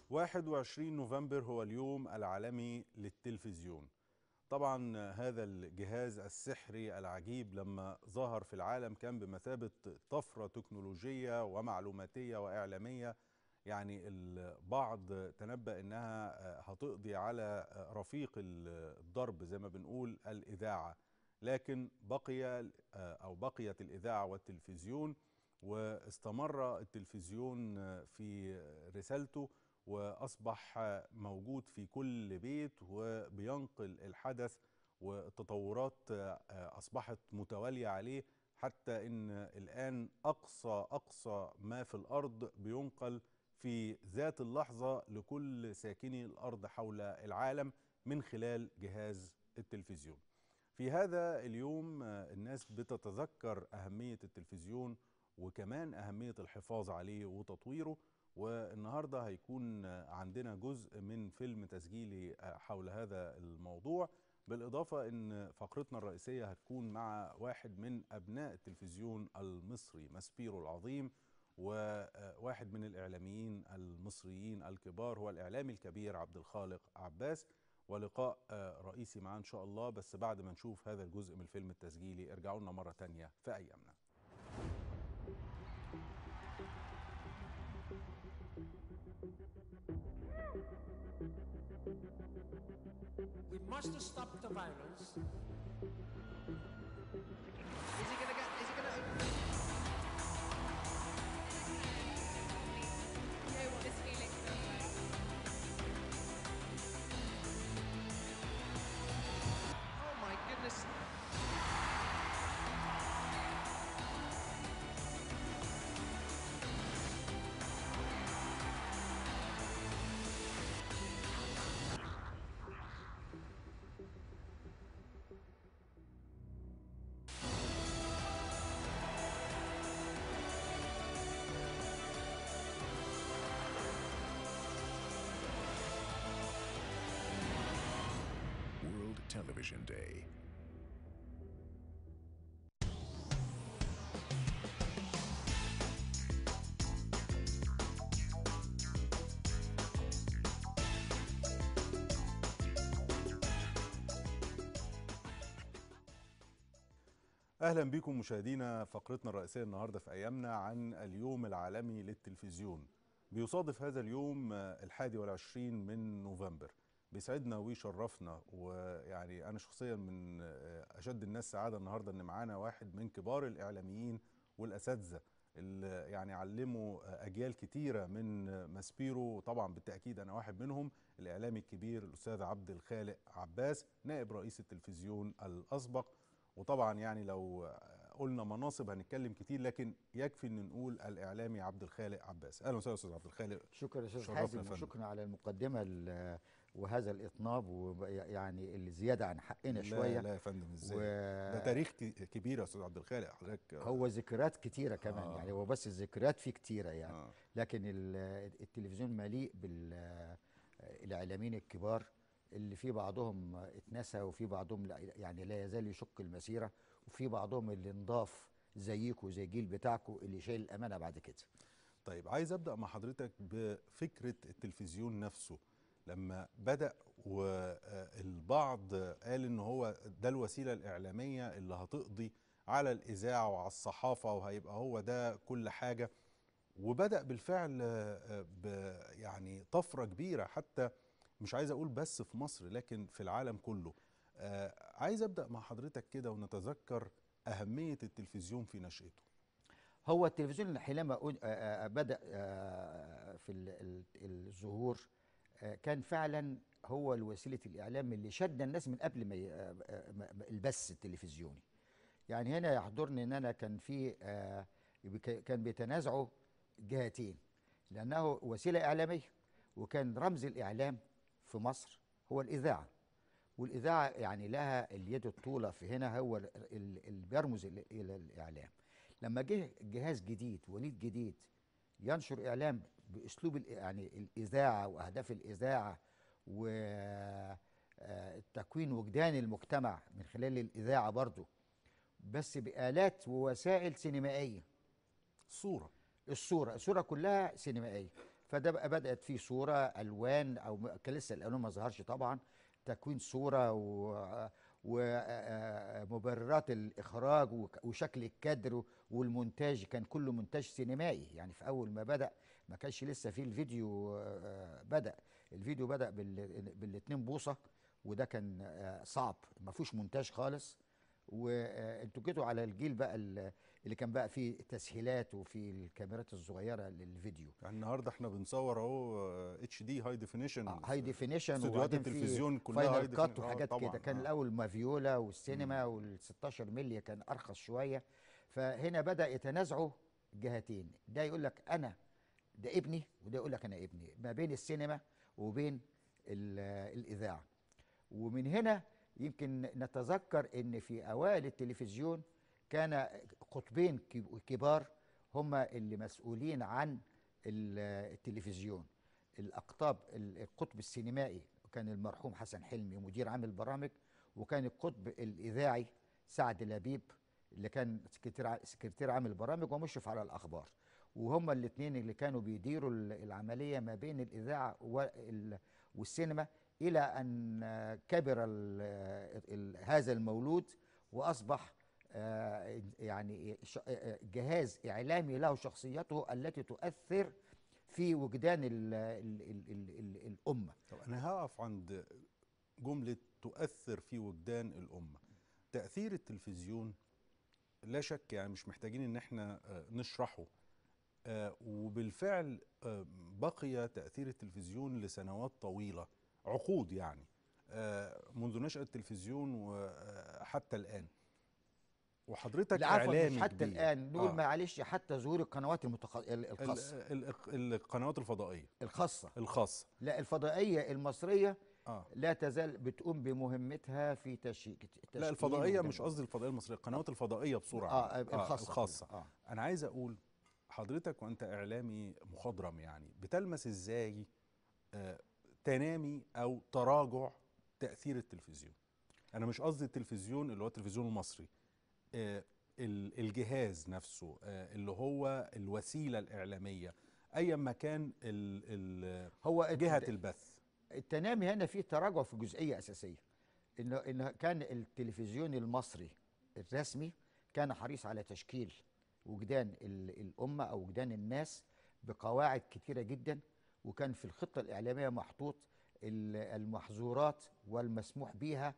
21 نوفمبر هو اليوم العالمي للتلفزيون طبعا هذا الجهاز السحري العجيب لما ظهر في العالم كان بمثابة طفرة تكنولوجية ومعلوماتية وإعلامية يعني البعض تنبأ انها هتقضي على رفيق الضرب زي ما بنقول الإذاعة لكن بقي أو بقيت الإذاعة والتلفزيون واستمر التلفزيون في رسالته واصبح موجود في كل بيت وبينقل الحدث والتطورات اصبحت متواليه عليه حتى ان الان اقصى اقصى ما في الارض بينقل في ذات اللحظه لكل ساكني الارض حول العالم من خلال جهاز التلفزيون. في هذا اليوم الناس بتتذكر اهميه التلفزيون وكمان اهميه الحفاظ عليه وتطويره والنهارده هيكون عندنا جزء من فيلم تسجيلي حول هذا الموضوع بالاضافه ان فقرتنا الرئيسيه هتكون مع واحد من ابناء التلفزيون المصري ماسبيرو العظيم وواحد من الاعلاميين المصريين الكبار هو الاعلامي الكبير عبد الخالق عباس ولقاء رئيسي معاه ان شاء الله بس بعد ما نشوف هذا الجزء من الفيلم التسجيلي ارجعوا لنا مره تانية في ايامنا We must stop the violence. Is he gonna get? Is he gonna open? The... You know what this feeling feels like. Oh my goodness! World Television Day. اهلا بكم مشاهدينا فقرتنا الرئيسيه النهارده في ايامنا عن اليوم العالمي للتلفزيون بيصادف هذا اليوم الحادي والعشرين من نوفمبر بيسعدنا ويشرفنا ويعني انا شخصيا من اشد الناس سعاده النهارده ان معانا واحد من كبار الاعلاميين والاساتذه اللي يعني علموا اجيال كتيره من ماسبيرو طبعا بالتاكيد انا واحد منهم الاعلامي الكبير الاستاذ عبد الخالق عباس نائب رئيس التلفزيون الاسبق وطبعا يعني لو قلنا مناصب هنتكلم كتير لكن يكفي ان نقول الاعلامي عبد الخالق عباس اهلا وسهلا استاذ عبد الخالق شكرا يا استاذ شرفنا حازم يا فندم. وشكرا على المقدمه ال- وهذا الاطناب ويعني الزياده عن حقنا لا شويه لا يا فندم ازاي و- ده تاريخ ك- كبير يا استاذ عبد الخالق حضرتك هو ذكريات كتيره كمان آه. آه. يعني هو بس الذكريات فيه كتيره يعني آه. آه. لكن ال- التلفزيون مليء بالاعلاميين الكبار اللي في بعضهم اتنسى وفي بعضهم لا يعني لا يزال يشق المسيره وفي بعضهم اللي انضاف زيكم وزي الجيل بتاعكم اللي شايل الامانه بعد كده طيب عايز ابدا مع حضرتك بفكره التلفزيون نفسه لما بدا والبعض قال ان هو ده الوسيله الاعلاميه اللي هتقضي على الاذاعه وعلى الصحافه وهيبقى هو ده كل حاجه وبدا بالفعل آه، ب يعني طفره كبيره حتى مش عايز اقول بس في مصر لكن في العالم كله آه، عايز ابدا مع حضرتك كده ونتذكر اهميه التلفزيون في نشاته هو التلفزيون حينما أن- آه، آه، بدأ آه، في ال- ال- الظهور آه، كان فعلا هو الوسيلة الإعلام اللي شد الناس من قبل ما ي- آه، آه، ما- ما- البث التلفزيوني يعني هنا يحضرني ان انا كان في آه، بك- كان بيتنازعوا جهتين لانه وسيله اعلاميه وكان رمز الاعلام في مصر هو الاذاعه والاذاعه يعني لها اليد الطوله في هنا هو ال- ال- اللي بيرمز ال- الى الاعلام لما جه جهاز جديد وليد جديد ينشر اعلام باسلوب ال- يعني الاذاعه واهداف الاذاعه وتكوين وجدان المجتمع من خلال الاذاعه برضه بس بآلات ووسائل سينمائيه صوره الصوره الصوره كلها سينمائيه فده بقى بدات فيه صوره الوان او م- كان لسه الالوان ما ظهرش طبعا تكوين صوره ومبررات الاخراج وك- وشكل الكادر والمونتاج كان كله مونتاج سينمائي يعني في اول ما بدا ما كانش لسه فيه الفيديو آه، بدا الفيديو بدا بال- بالاتنين بوصه وده كان آه، صعب ما فيهوش مونتاج خالص وانتوا جيتوا على الجيل بقى ال- اللي كان بقى فيه تسهيلات وفي الكاميرات الصغيره للفيديو يعني النهارده احنا بنصور اهو اتش دي هاي ديفينيشن هاي ديفينيشن استوديوهات التلفزيون كلها high فاينل كات definition. آه، وحاجات طبعاً، كده كان آه. الاول مافيولا والسينما وال 16 مللي كان ارخص شويه فهنا بدا يتنازعوا جهتين ده يقول لك انا ده ابني وده يقول لك انا ابني ما بين السينما وبين ال- الاذاعه ومن هنا يمكن نتذكر ان في اوائل التلفزيون كان قطبين كب- كبار هما اللي مسؤولين عن ال- التلفزيون الاقطاب ال- القطب السينمائي كان المرحوم حسن حلمي مدير عام البرامج وكان القطب الاذاعي سعد لبيب اللي كان سكرتير ع- سكرتير عام البرامج ومشرف على الاخبار وهما الاثنين اللي كانوا بيديروا ال- العمليه ما بين الاذاعه وال- والسينما الى ان آه، كبر ال- ال- هذا المولود واصبح آه، يعني ش- آه، جهاز اعلامي له شخصيته التي تؤثر في وجدان ال ال ال ال ال الامه طب انا هقف عند جمله تؤثر في وجدان الامه تاثير التلفزيون لا شك يعني مش محتاجين ان احنا آه، نشرحه آه، وبالفعل آه، بقي تاثير التلفزيون لسنوات طويله عقود يعني آه، منذ نشاه التلفزيون وحتى الان وحضرتك لا عفوا اعلامي مش حتى كبير. الان نقول آه. معلش حتى ظهور القنوات المتخ... ال- ال- الخاصه ال- ال- القنوات الفضائيه الخاصه الخاصه لا الفضائيه المصريه اه لا تزال بتقوم بمهمتها في تشييك لا الفضائيه مش قصدي الفضائيه المصريه القنوات الفضائيه بسرعه اه الخاصه الخاصه آه. انا عايز اقول حضرتك وانت اعلامي مخضرم يعني بتلمس ازاي آه تنامي او تراجع تاثير التلفزيون انا مش قصدي التلفزيون اللي هو التلفزيون المصري آه ال- الجهاز نفسه آه اللي هو الوسيله الاعلاميه ايا ما كان ال- ال- هو الت- جهه البث التنامي هنا فيه تراجع في جزئيه اساسيه انه انه كان التلفزيون المصري الرسمي كان حريص على تشكيل وجدان ال- الامه او وجدان الناس بقواعد كتيره جدا وكان في الخطه الاعلاميه محطوط ال- المحظورات والمسموح بيها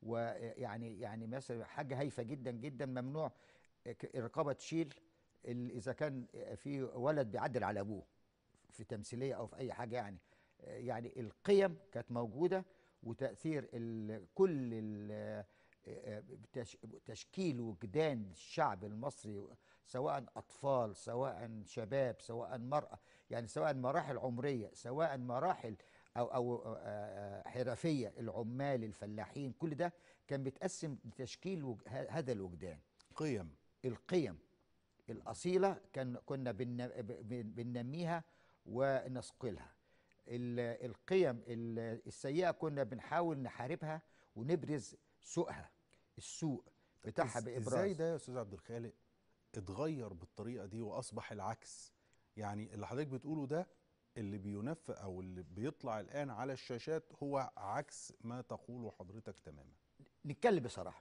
ويعني يعني مثلا حاجه هايفه جدا جدا ممنوع ك- الرقابه تشيل ال- اذا كان في ولد بيعدل على ابوه في تمثيليه او في اي حاجه يعني يعني القيم كانت موجوده وتاثير ال كل ال بتش- تشكيل وجدان الشعب المصري سواء اطفال سواء شباب سواء مراه يعني سواء مراحل عمريه سواء مراحل او او آه، حرفيه العمال الفلاحين كل ده كان بيتقسم لتشكيل وج- ه- هذا الوجدان قيم القيم الأصيلة كان كنا بن- ب- بننميها ونثقلها ال- القيم ال- السيئة كنا بنحاول نحاربها ونبرز سوءها السوء بتاعها إز- بإبراز ازاي ده يا استاذ عبد الخالق اتغير بالطريقه دي واصبح العكس يعني اللي حضرتك بتقوله ده اللي بينفذ او اللي بيطلع الان على الشاشات هو عكس ما تقوله حضرتك تماما نتكلم بصراحة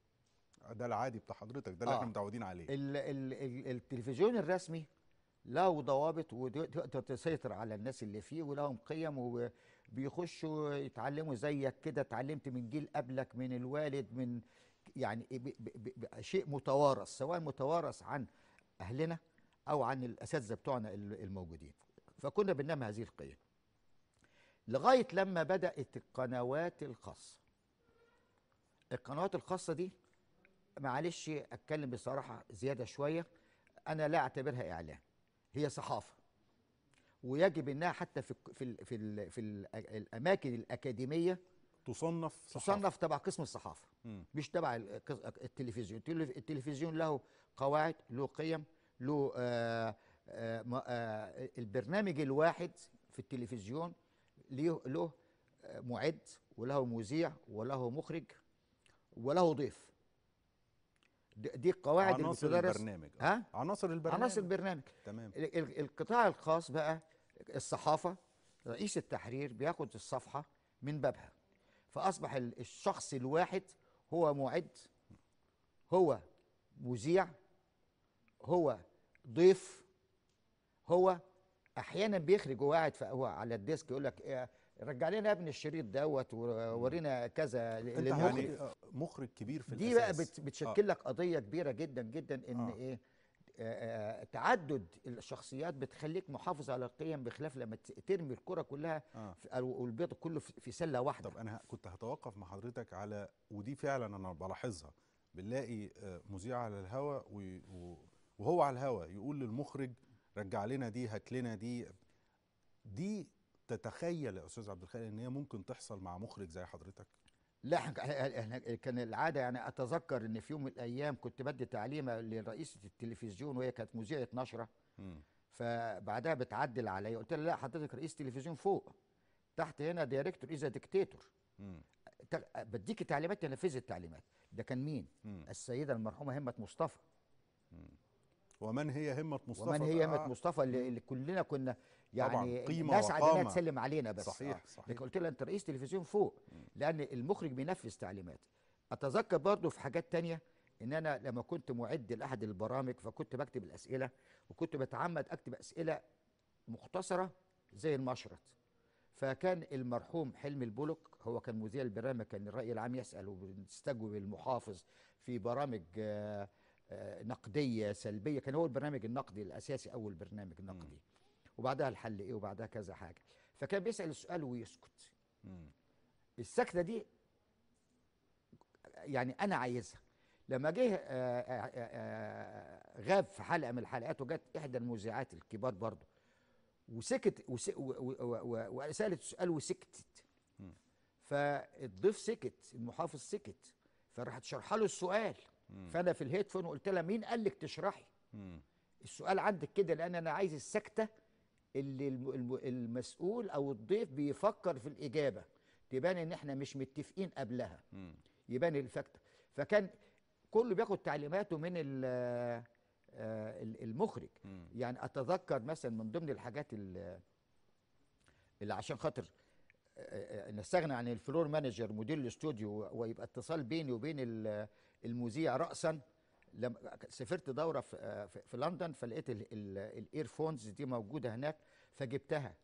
ده العادي بتاع حضرتك ده اللي آه. احنا متعودين عليه ال ال ال التلفزيون الرسمي له ضوابط وتقدر تسيطر على الناس اللي فيه ولهم قيم وبيخشوا يتعلموا زيك كده اتعلمت من جيل قبلك من الوالد من يعني ب ب ب ب شيء متوارث سواء متوارث عن اهلنا او عن الاساتذه بتوعنا ال- الموجودين فكنا بننمي هذه القيم لغايه لما بدات القنوات الخاصه القنوات الخاصه دي معلش اتكلم بصراحه زياده شويه انا لا اعتبرها اعلام هي صحافه ويجب انها حتى في في ال في ال في ال الاماكن الاكاديميه تصنف صحافة. تصنف تبع قسم الصحافه مم. مش تبع ال- قس- التلفزيون التلف- التلفزيون له قواعد له قيم له آه آه ما- آه البرنامج الواحد في التلفزيون له له آه، معد وله مذيع وله مخرج وله ضيف دي دي القواعد اللي عناصر بتدرس البرنامج آه. ها عناصر البرنامج عناصر البرنامج تمام ال- ال- القطاع الخاص بقى الصحافه رئيس التحرير بياخد الصفحه من بابها فاصبح ال- الشخص الواحد هو معد هو مذيع هو ضيف هو احيانا بيخرج وهو قاعد في- هو على الديسك يقول لك إيه، رجع لنا يا ابني الشريط دوت وورينا كذا انت للمخرج. يعني آه، مخرج كبير في دي بقى الأساس. بت بتشكل لك قضيه كبيره جدا جدا ان آه. ايه آه، آه، تعدد الشخصيات بتخليك محافظ على القيم بخلاف لما ت- ترمي الكره كلها آه. في او البيض كله في في سله واحده طب انا ه- كنت هتوقف مع حضرتك على ودي فعلا انا بلاحظها بنلاقي آه، مذيع على الهوا وي- و- وهو على الهوا يقول للمخرج رجع لنا دي هات لنا دي دي تتخيل يا استاذ عبد الخالق ان هي ممكن تحصل مع مخرج زي حضرتك لا إحنا- إحنا كان العاده يعني اتذكر ان في يوم من الايام كنت بدي تعليمه لرئيسه التلفزيون وهي كانت مذيعه نشره مم. فبعدها بتعدل عليا قلت لها لا حضرتك رئيس تلفزيون فوق تحت هنا دايركتور اذا ديكتاتور مم. ت- بديكي تعليمات تنفذي التعليمات ده كان مين مم. السيده المرحومه همه مصطفى ومن هي همة مصطفى ومن هي همه بقى؟ مصطفى اللي, اللي كلنا كنا طبعاً، يعني قيمة ناس عندنا وقامة. تسلم علينا بس صحيح، آه. صحيح. لكن قلت لها انت رئيس تلفزيون فوق لان المخرج بينفذ تعليمات اتذكر برضو في حاجات تانية ان انا لما كنت معد لاحد البرامج فكنت بكتب الاسئله وكنت بتعمد اكتب اسئله مختصره زي المشرط فكان المرحوم حلمي البولك هو كان مذيع البرنامج كان الراي العام يسال وبنستجوب المحافظ في برامج آه، آه، نقديه سلبيه كان هو البرنامج النقدي الاساسي اول برنامج نقدي وبعدها الحل ايه وبعدها كذا حاجه فكان بيسال السؤال ويسكت مم. السكته دي يعني انا عايزها لما جه آه، آه، آه، غاب في حلقه من الحلقات وجت احدى المذيعات الكبار برضه وسكت وس- و- و- و- و- وسالت سؤال وسكتت فالضيف سكت المحافظ سكت فراحت شرحه له السؤال فانا في الهيدفون قلت لها مين قال لك تشرحي مم. السؤال عندك كده لان انا عايز السكته اللي الم- الم- المسؤول او الضيف بيفكر في الاجابه تبان ان احنا مش متفقين قبلها مم. يبان الفاكتور فكان كله بياخد تعليماته من ال- آه، ال- المخرج مم. يعني اتذكر مثلا من ضمن الحاجات ال- اللي عشان خاطر آه، آه، نستغنى عن الفلور مانجر مدير الاستوديو ويبقى اتصال بيني وبين ال- المذيع راسا لما سافرت دوره في آه، في في لندن فلقيت الايرفونز دي موجوده هناك فجبتها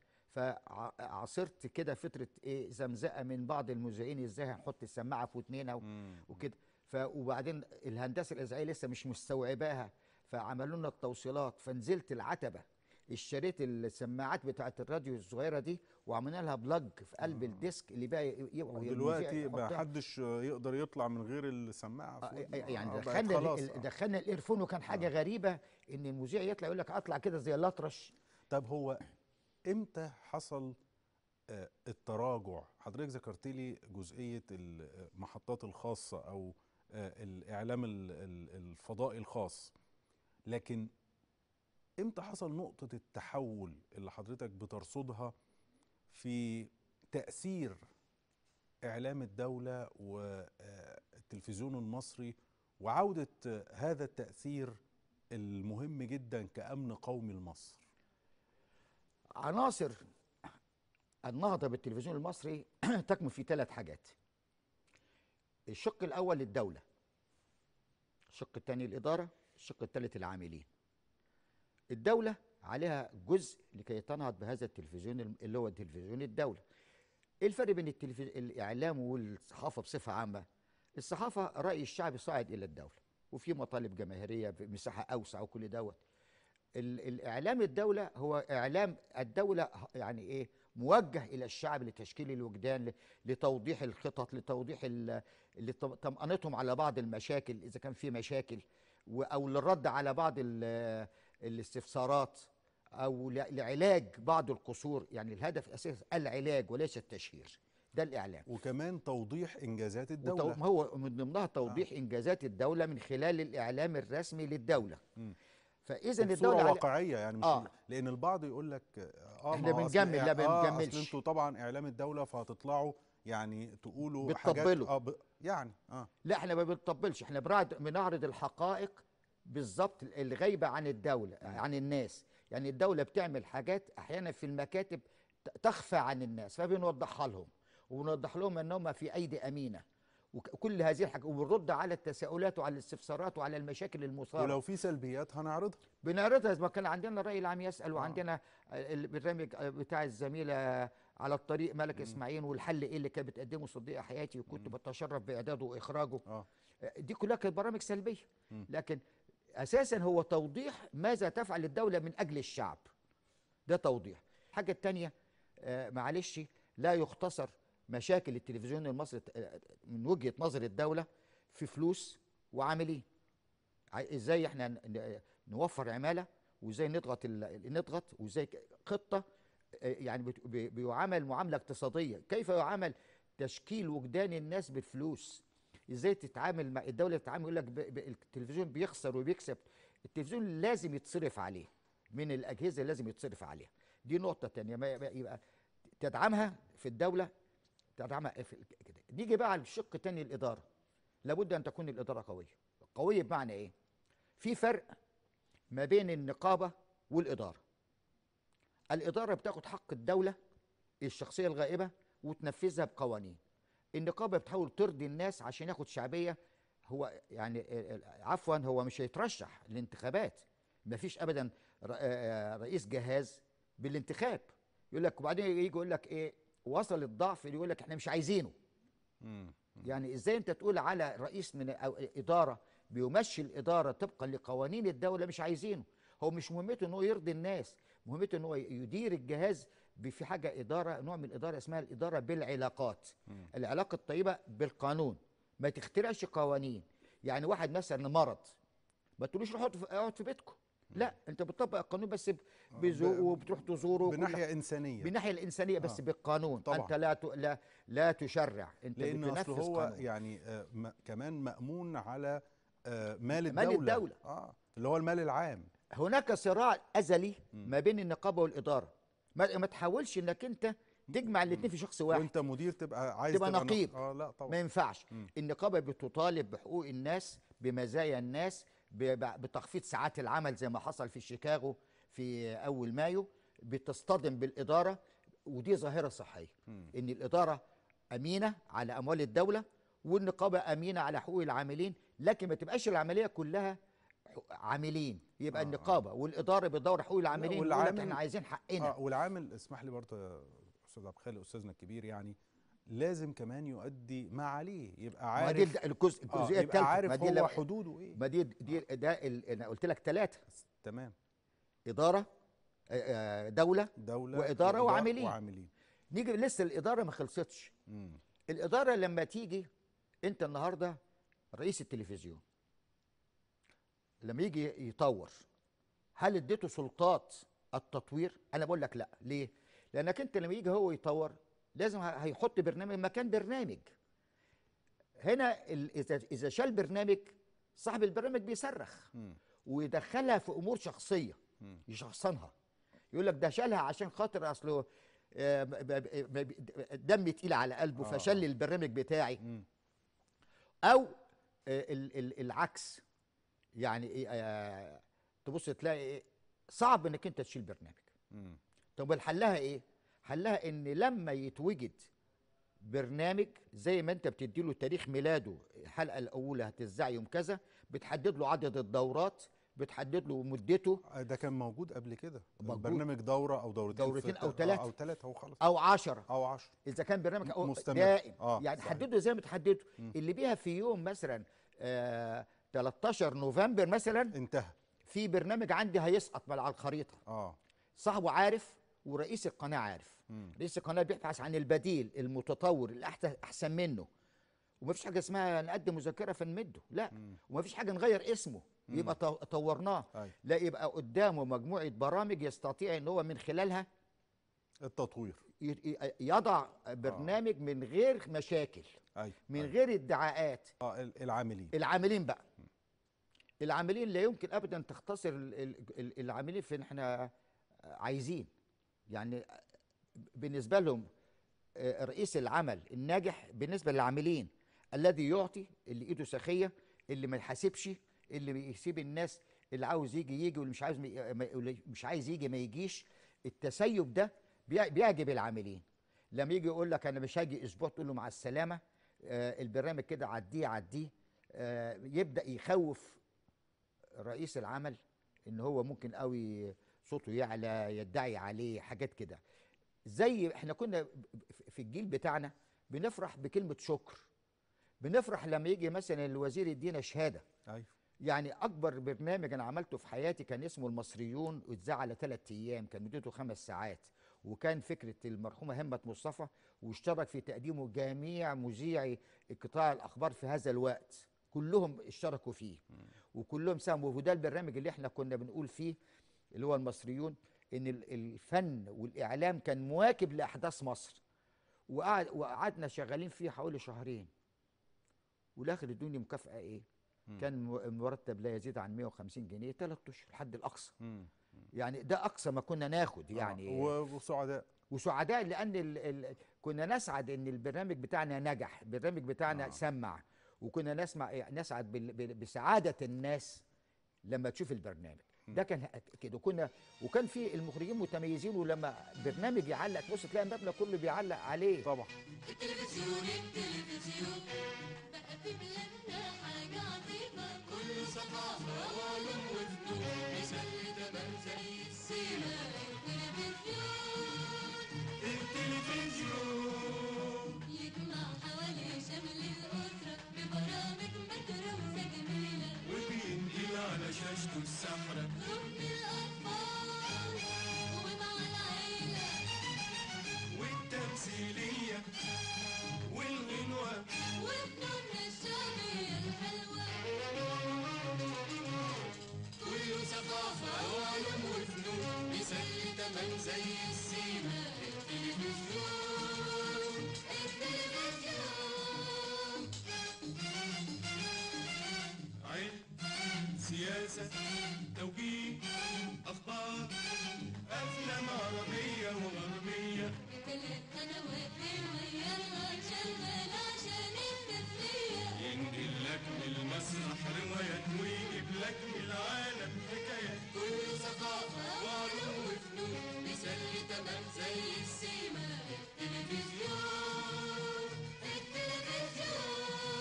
فعصرت كده فتره ايه زمزقه من بعض المذيعين ازاي هنحط السماعه في ودنينا و- مم. وكده ف وبعدين الهندسه الاذاعيه لسه مش مستوعباها فعملوا لنا التوصيلات فنزلت العتبه اشتريت السماعات بتاعت الراديو الصغيره دي وعملنا لها بلج في قلب الديسك اللي بقى ي- ي- ودلوقتي المذيع ما يحطها. حدش يقدر يطلع من غير السماعه في آه، ودنه. يعني آه، بقت دخلنا خلاص، ال- آه. دخلنا الايرفون وكان حاجه غريبه ان المذيع يطلع يقول لك اطلع كده زي الاطرش طب هو امتى حصل آه، التراجع حضرتك ذكرت لي جزئيه المحطات الخاصه او آه، الاعلام ال- ال- الفضائي الخاص لكن امتى حصل نقطه التحول اللي حضرتك بترصدها في تاثير اعلام الدوله والتلفزيون المصري وعوده آه، هذا التاثير المهم جدا كامن قومي لمصر عناصر النهضه بالتلفزيون المصري تكمن في ثلاث حاجات الشق الاول الدوله الشق الثاني الاداره الشق الثالث العاملين الدوله عليها جزء لكي تنهض بهذا التلفزيون الم- اللي هو تلفزيون الدوله ايه الفرق بين التلفز... الاعلام والصحافه بصفه عامه الصحافه راي الشعب صاعد الى الدوله وفي مطالب جماهيريه بمساحه اوسع وكل دوت ال- الاعلام الدوله هو اعلام الدوله ه- يعني ايه موجه الى الشعب لتشكيل الوجدان ل- لتوضيح الخطط لتوضيح ال- لطم- طمأنتهم على بعض المشاكل اذا كان في مشاكل و- او للرد على بعض ال- الاستفسارات او ل- لعلاج بعض القصور يعني الهدف الاساسي العلاج وليس التشهير ده الاعلام وكمان توضيح انجازات وتو... الدوله ما هو من ضمنها توضيح انجازات الدوله من خلال الاعلام الرسمي للدوله مم. فاذا بصوره الدوله على- واقعيه يعني مش آه. لان البعض يقول لك اه إحنا ما هو أصل بنجمل، لا إع- آه بنجملش. اصل انتوا طبعا اعلام الدوله فهتطلعوا يعني تقولوا حاجات بتطبلوا. اه ب... يعني اه لا احنا ما بنطبلش احنا بنعرض بنعرض الحقائق بالظبط اللي غايبه عن الدوله عن الناس يعني الدوله بتعمل حاجات احيانا في المكاتب ت- تخفى عن الناس فبنوضحها لهم وبنوضح لهم انهم في ايدي امينه وك- وكل هذه الحاجات وبنرد على التساؤلات وعلى الاستفسارات وعلى المشاكل المثاره ولو في سلبيات هنعرضها بنعرضها زي ما كان عندنا الرأي العام يسأل وعندنا البرنامج بتاع الزميلة على الطريق ملك إسماعيل والحل إيه اللي كانت بتقدمه صديقة حياتي وكنت بتشرف بإعداده وإخراجه اه دي كلها كانت برامج سلبية لكن أساسا هو توضيح ماذا تفعل الدولة من أجل الشعب ده توضيح الحاجة التانية آه، معلش لا يختصر مشاكل التلفزيون المصري آه، من وجهة نظر الدولة في فلوس وعاملين عاي- ازاي احنا ن- ن- نوفر عماله وازاي نضغط ال- نضغط وازاي ك- خطه آه، يعني بت- بي- بيعامل معامله اقتصاديه كيف يعامل تشكيل وجدان الناس بالفلوس ازاي تتعامل مع الدوله تتعامل يقول لك ب- ب- التلفزيون بيخسر وبيكسب التلفزيون لازم يتصرف عليه من الاجهزه لازم يتصرف عليها دي نقطه تانية ما يبقى, يبقى تدعمها في الدوله تدعمها في كده نيجي بقى على الشق الثاني الاداره لابد ان تكون الاداره قويه قويه بمعنى ايه في فرق ما بين النقابه والاداره الاداره بتاخد حق الدوله الشخصيه الغائبه وتنفذها بقوانين النقابه بتحاول ترضي الناس عشان ياخد شعبيه هو يعني آه، آه، عفوا هو مش هيترشح للانتخابات مفيش ابدا ر- آه، رئيس جهاز بالانتخاب يقول لك وبعدين يجي يقول لك ايه وصل الضعف يقول لك احنا مش عايزينه مم. يعني ازاي انت تقول على رئيس من او اداره بيمشي الاداره طبقا لقوانين الدوله مش عايزينه هو مش مهمته ان هو يرضي الناس مهمته ان هو يدير الجهاز ب- في حاجه اداره نوع من الاداره اسمها الاداره بالعلاقات العلاقه الطيبه بالقانون ما تخترعش قوانين يعني واحد مثلا مرض ما تقولوش روح اقعد في- اقعد في بيتكم لا انت بتطبق القانون بس ب- بذوق وبتروح تزوره وكل بناحيه انسانيه بالناحيه الانسانيه بس آه. بالقانون طبعاً. انت لا ت... لا لا تشرع انت لان اصل بتنفذ هو قانون. يعني آه، م- كمان مامون على آه، مال مال الدوله الدولة. اه اللي هو المال العام هناك صراع ازلي ما بين النقابه والاداره ما, ما تحاولش انك انت تجمع الاثنين في شخص واحد وانت مدير تبقى عايز تبقى نق- نقيب. اه لا ما طبعا ينفعش النقابه بتطالب بحقوق الناس بمزايا الناس ب- ب- بتخفيض ساعات العمل زي ما حصل في شيكاغو في اول مايو بتصطدم بالاداره ودي ظاهره صحيه ان الاداره امينه على اموال الدوله والنقابه امينه على حقوق العاملين لكن ما تبقاش العمليه كلها حق- عاملين يبقى آه، النقابه والاداره بتدور حقوق العاملين ويقول لك والعامل- احنا عايزين حقنا اه والعامل اسمح لي برضه يا استاذ عبد الخالق استاذنا الكبير يعني لازم كمان يؤدي ما عليه يبقى ما دي عارف الد- الجزء آه الجزئيه يبقى الثالثه عارف ما دي هو لو- حدوده ايه ما دي دي ده ال- انا قلت لك ثلاثه تمام اداره آه، آه، دوله دوله وإدارة وعاملين. وعاملين نيجي لسه الاداره ما خلصتش مم. الاداره لما تيجي انت النهارده رئيس التلفزيون لما يجي يطور هل اديته سلطات التطوير انا بقول لك لا ليه لانك انت لما يجي هو يطور لازم ه- هيحط برنامج مكان برنامج هنا ال- اذا اذا شال برنامج صاحب البرنامج بيصرخ مم. ويدخلها في امور شخصيه مم. يشخصنها يقول لك ده شالها عشان خاطر اصله آه، ب- ب- ب- دم تقيل على قلبه آه. فشل البرنامج بتاعي مم. او آه، ال- ال- العكس يعني إيه، آه، تبص تلاقي إيه صعب انك انت تشيل برنامج مم. طب حلها ايه حلها ان لما يتوجد برنامج زي ما انت بتدي له تاريخ ميلاده الحلقه الاولى هتذاع يوم كذا بتحدد له عدد الدورات بتحدد له مدته آه، ده كان موجود قبل كده موجود. البرنامج دوره او دورتين دورتين في- أو آه، تلاتة. او ثلاثه هو خلاص او عشرة او 10 اذا كان برنامج أو مستمر. دائم آه، يعني صحيح. حدده زي ما تحدده اللي بيها في يوم مثلا آه 13 نوفمبر مثلا انتهى في برنامج عندي هيسقط من على الخريطه اه صاحبه عارف ورئيس القناه عارف مم. رئيس القناه بيبحث عن البديل المتطور الاحسن احسن منه وما فيش حاجه اسمها نقدم مذكره فنمده لا وما فيش حاجه نغير اسمه يبقى طو- طورناه أيوة. لا يبقى قدامه مجموعه برامج يستطيع ان هو من خلالها التطوير ي- ي- يضع برنامج من غير مشاكل ايوه من أيوة. غير ادعاءات اه ال- العاملين العاملين بقى العاملين لا يمكن ابدا تختصر ال- ال- ال- العاملين في ان احنا عايزين يعني بالنسبه لهم آه، رئيس العمل الناجح بالنسبه للعاملين الذي يعطي اللي ايده سخيه اللي ما يحاسبش اللي بيسيب الناس اللي عاوز يجي يجي واللي مش عاوز ما- ما- واللي مش عايز يجي ما يجيش التسيب ده بيع- بيعجب العاملين لما يجي يقول لك انا مش هاجي اسبوع تقول له مع السلامه آه البرنامج كده عديه عديه آه يبدا يخوف رئيس العمل ان هو ممكن قوي صوته يعلى يدعي عليه حاجات كده زي احنا كنا في الجيل بتاعنا بنفرح بكلمه شكر بنفرح لما يجي مثلا الوزير يدينا شهاده ايوه يعني اكبر برنامج انا عملته في حياتي كان اسمه المصريون واتذاع على ثلاث ايام كان مدته خمس ساعات وكان فكره المرحومه همه مصطفى واشترك في تقديمه جميع مذيعي قطاع الاخبار في هذا الوقت كلهم اشتركوا فيه وكلهم ساهموا وده البرنامج اللي احنا كنا بنقول فيه اللي هو المصريون ان ال- الفن والاعلام كان مواكب لاحداث مصر وقعد وقعدنا شغالين فيه حوالي شهرين والاخر ادوني مكافاه ايه كان مو- المرتب لا يزيد عن 150 جنيه ثلاث اشهر الحد الاقصى مم. يعني ده اقصى ما كنا ناخد يعني آه. و- وسعداء وسعداء لان ال ال كنا نسعد ان البرنامج بتاعنا نجح البرنامج بتاعنا آه. آه. سمع وكنا نسمع نسعد بال- بال- بسعاده الناس لما تشوف البرنامج ده كان كده كنا وكان في المخرجين متميزين ولما برنامج يعلق تبص تلاقي المبنى كله بيعلق عليه طبعا التلفزيون التلفزيون بقى في بلادنا حاجة عظيمة كله ثقافة وعلوم وفنون مثل تمام زي السيما التلفزيون التلفزيون يجمع حوالي شمل الأسرة ببرامج مدروسة جميلة وبينقل على شاشته السمرة ركن الأطفال ومع العيلة والتمثيلية والغنوة وفنون الشعبية الحلوة كله ثقافة وعلوم وفنون بيسلي تمام زي السيما التلفزيون التلفزيون علم سياسة توجيه أخبار أفلام عربية وغربية ثلاث قنوات بنغيرها شغال عشان التسلية ينقل لك من المسرح روايات ويجيب لك من العالم حكايات كله ثقافة وعلوم وفنون بيسلي تمام زي السيما التلفزيون التلفزيون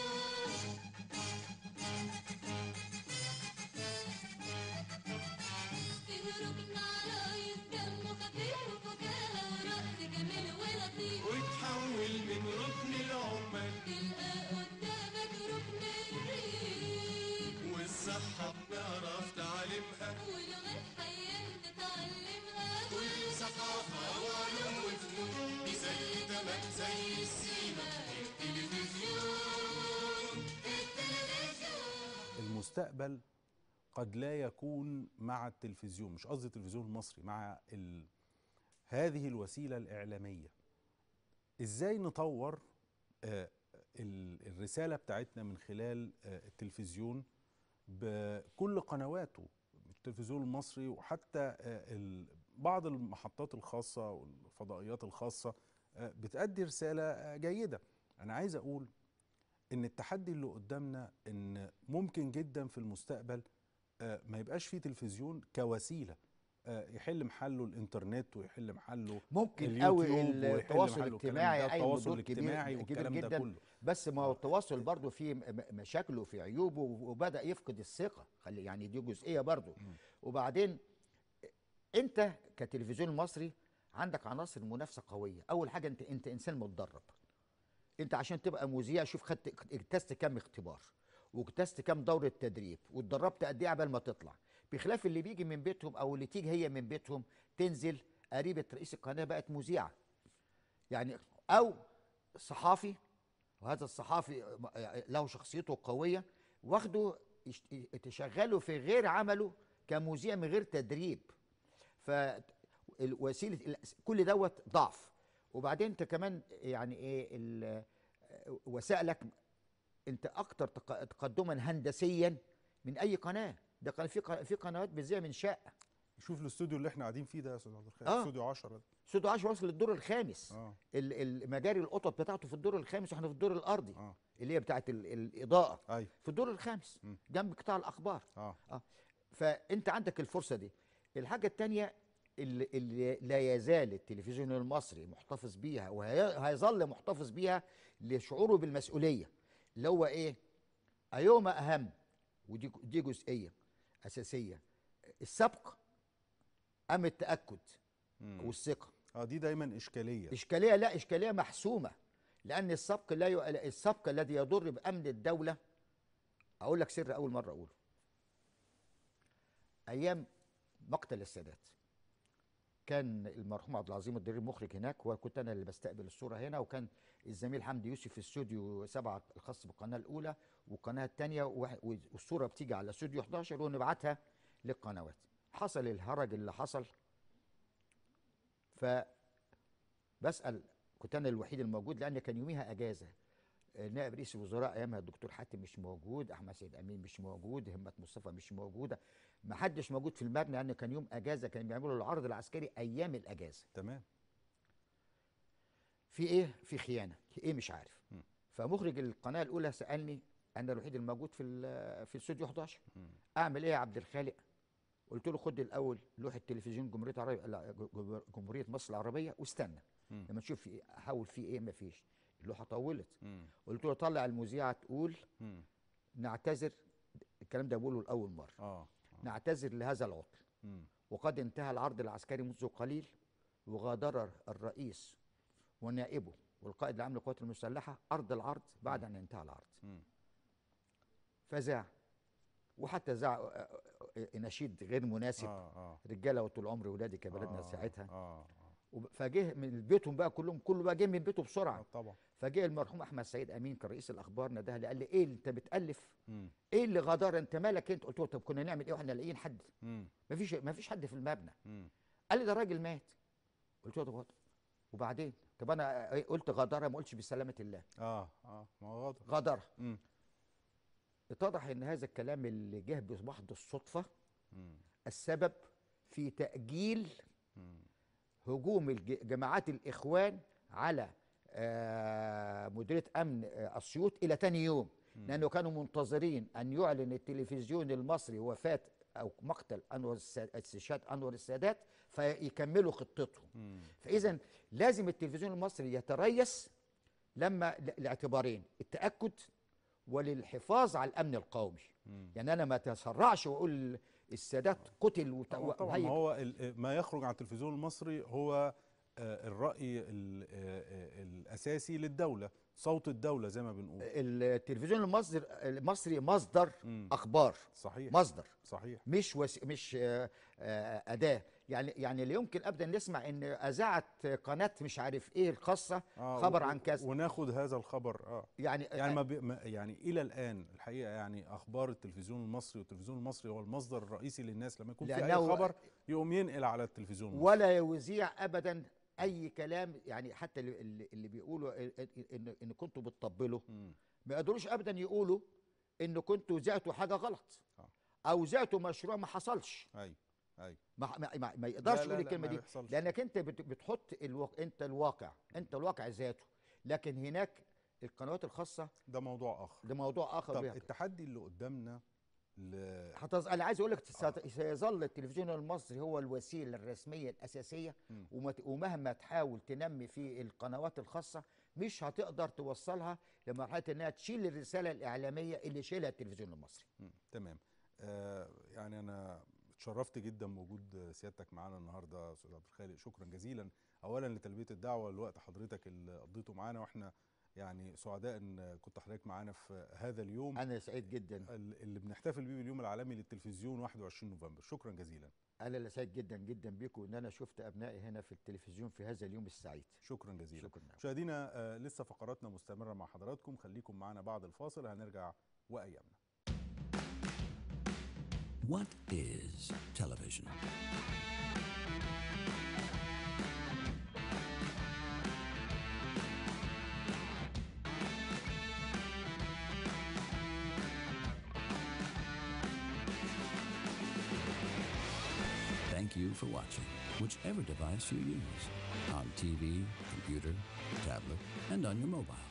فيه ركن عرايس دمه خفيف وفكاهة ورقص جميل ولطيف وتحول من ركن العمال تلقى قدامك ركن الريف والصحة بنعرف تعلمها ولغات حية تتعلمها كل ثقافة وعلوم وفنون بيسلي تمام زي السيما التلفزيون التلفزيون المستقبل قد لا يكون مع التلفزيون مش قصدي التلفزيون المصري مع ال... هذه الوسيلة الإعلامية إزاي نطور آه، ال- الرسالة بتاعتنا من خلال آه، التلفزيون بكل قنواته التلفزيون المصري وحتى آه، ال- بعض المحطات الخاصة والفضائيات الخاصة آه، بتأدي رسالة آه، جيدة أنا عايز أقول ان التحدي اللي قدامنا ان ممكن جدا في المستقبل آه، ما يبقاش فيه تلفزيون كوسيله آه، يحل محله الانترنت ويحل محله ممكن قوي اليوتيوب ويحل التواصل محله الكلام الاجتماعي ده، اي التواصل دور كبير الاجتماعي كبير والكلام ده جدا كله بس ما هو التواصل برضه فيه م- م- مشاكله وفيه عيوبه وبدا يفقد الثقه خلي يعني دي جزئيه برضه وبعدين انت كتلفزيون مصري عندك عناصر منافسه قويه اول حاجه انت انت انسان متدرب انت عشان تبقى مذيع شوف خدت اجتزت كام اختبار واجتزت كام دوره تدريب واتدربت قد ايه عبال ما تطلع بخلاف اللي بيجي من بيتهم او اللي تيجي هي من بيتهم تنزل قريبه رئيس القناه بقت مذيعه يعني او صحافي وهذا الصحافي له شخصيته قويه واخده يشت- تشغله في غير عمله كمذيع من غير تدريب فوسيله كل دوت ضعف وبعدين انت كمان يعني ايه ال- وسائلك انت اكتر تق- تقدما هندسيا من اي قناه ده قناه في قناه في قنوات بتذيع من شقه شوف الاستوديو اللي احنا قاعدين فيه ده يا استاذ عبد الخالق آه. استوديو 10 ده استوديو 10 وصل للدور الخامس اه ال- المجاري القطط بتاعته في الدور الخامس واحنا في الدور الارضي اه اللي هي بتاعت ال- الاضاءه ايوه في الدور الخامس مم. جنب قطاع الاخبار اه اه فانت عندك الفرصه دي الحاجه الثانيه اللي, اللي لا يزال التلفزيون المصري محتفظ بيها وهيظل محتفظ بيها لشعوره بالمسؤوليه اللي هو ايه ايهما اهم ودي دي جزئيه اساسيه السبق ام التاكد مم. والثقه اه دي دايما اشكاليه اشكاليه لا اشكاليه محسومه لان السبق لا ي... السبق الذي يضر بامن الدوله اقول لك سر اول مره اقوله ايام مقتل السادات كان المرحوم عبد العظيم الدرير مخرج هناك وكنت انا اللي بستقبل الصوره هنا وكان الزميل حمدي يوسف في استوديو سبعه الخاص بالقناه الاولى والقناه الثانيه والصوره بتيجي على استوديو 11 ونبعتها للقنوات حصل الهرج اللي حصل ف بسال كنت انا الوحيد الموجود لان كان يوميها اجازه آه، نائب رئيس الوزراء ايامها الدكتور حاتم مش موجود احمد سيد امين مش موجود همه مصطفى مش موجوده ما حدش موجود في المبنى لان كان يوم اجازه كانوا بيعملوا العرض العسكري ايام الاجازه تمام في ايه في خيانه في ايه مش عارف مم. فمخرج القناه الاولى سالني انا الوحيد الموجود في ال- في الاستوديو 11 مم. اعمل ايه يا عبد الخالق قلت له خد الاول لوحه تلفزيون جمهوريه العربيه لا، ج- جمهوريه مصر العربيه واستنى مم. لما تشوف في إيه، احاول فيه ايه ما فيش اللوحه طولت مم. قلت له طلع المذيعه تقول مم. نعتذر الكلام ده بقوله لاول مره اه نعتذر لهذا العطل مم. وقد انتهى العرض العسكري منذ قليل وغادر الرئيس ونائبه والقائد العام للقوات المسلحه ارض العرض بعد ان انتهى العرض مم. فزاع وحتى زاع آه، آه، آه، نشيد غير مناسب اه اه رجاله وطول عمري ولادي كبلدنا آه، ساعتها اه اه وب- فجه من بيتهم بقى كلهم كله بقى جه من بيته آه، بسرعه طبعا فجه المرحوم احمد سعيد امين كان رئيس الاخبار نداه لي قال لي ايه انت بتالف مم. ايه اللي غدار انت مالك انت قلت له طب كنا نعمل ايه واحنا لاقيين حد مم. مفيش مفيش حد في المبنى مم. قال لي ده الراجل مات قلت له طب وبعدين طب انا إيه قلت غداره ما قلتش بسلامه الله اه اه ما هو واضح غدره مم. اتضح ان هذا الكلام اللي جه بمحض الصدفه مم. السبب في تاجيل مم. هجوم الج- جماعات الاخوان على آه، مديريه امن آه، اسيوط الى تاني يوم لانه كانوا منتظرين ان يعلن التلفزيون المصري وفاه او مقتل انور السا- السادات انور السادات فيكملوا خطتهم مم. فاذا لازم التلفزيون المصري يتريث لما ل- لاعتبارين التاكد وللحفاظ على الامن القومي مم. يعني انا ما تسرعش واقول السادات قتل وت- طبعا طبعا وهيج- ما هو ال- ما يخرج عن التلفزيون المصري هو آه، الرأي ال- آه، آه، الأساسي للدولة صوت الدولة زي ما بنقول التلفزيون المصري المصري مصدر مم. اخبار صحيح مصدر صحيح مش وس... مش آه، آه، اداه يعني يعني لا يمكن ابدا نسمع ان اذاعت قناه مش عارف ايه الخاصه آه خبر و- عن كذا وناخد هذا الخبر اه يعني يعني ما, بي ما يعني الى الان الحقيقه يعني اخبار التلفزيون المصري والتلفزيون المصري هو المصدر الرئيسي للناس لما يكون في اي لأنه- خبر يقوم ينقل على التلفزيون المصري ولا يذيع ابدا اي كلام يعني حتى اللي, اللي- اللي بيقولوا ان ان, إن كنتوا بتطبلوا مم. ما يقدروش ابدا يقولوا ان كنتوا ذاتوا حاجه غلط آه. او ذاتوا مشروع ما حصلش اي اي ما, ما, ما, ما يقدرش لا، لا، يقول لا، الكلمه ما دي بيحصلش. لانك انت بت- بتحط الو... انت الواقع انت الواقع ذاته لكن هناك القنوات الخاصه ده موضوع اخر ده موضوع اخر طب بيها. التحدي اللي قدامنا ل... هتظ... انا عايز اقول لك ست- سيظل التلفزيون المصري هو الوسيله الرسميه الاساسيه مم. ومت... ومهما تحاول تنمي في القنوات الخاصه مش هتقدر توصلها لمرحله انها تشيل الرساله الاعلاميه اللي شيلها التلفزيون المصري مم. تمام آه يعني انا اتشرفت جدا بوجود سيادتك معانا النهارده يا استاذ عبد الخالق شكرا جزيلا اولا لتلبيه الدعوه لوقت حضرتك اللي قضيته معانا واحنا يعني سعداء ان كنت حضرتك معانا في هذا اليوم انا سعيد جدا ال- اللي بنحتفل بيه باليوم العالمي للتلفزيون 21 نوفمبر شكرا جزيلا انا اللي سعيد جدا جدا بيكم ان انا شفت ابنائي هنا في التلفزيون في هذا اليوم السعيد شكرا جزيلا شكرا مشاهدينا آه لسه فقراتنا مستمره مع حضراتكم خليكم معنا بعد الفاصل هنرجع وايامنا What is television? Thank you you for watching, whichever device you use on TV, computer, tablet, and on your mobile.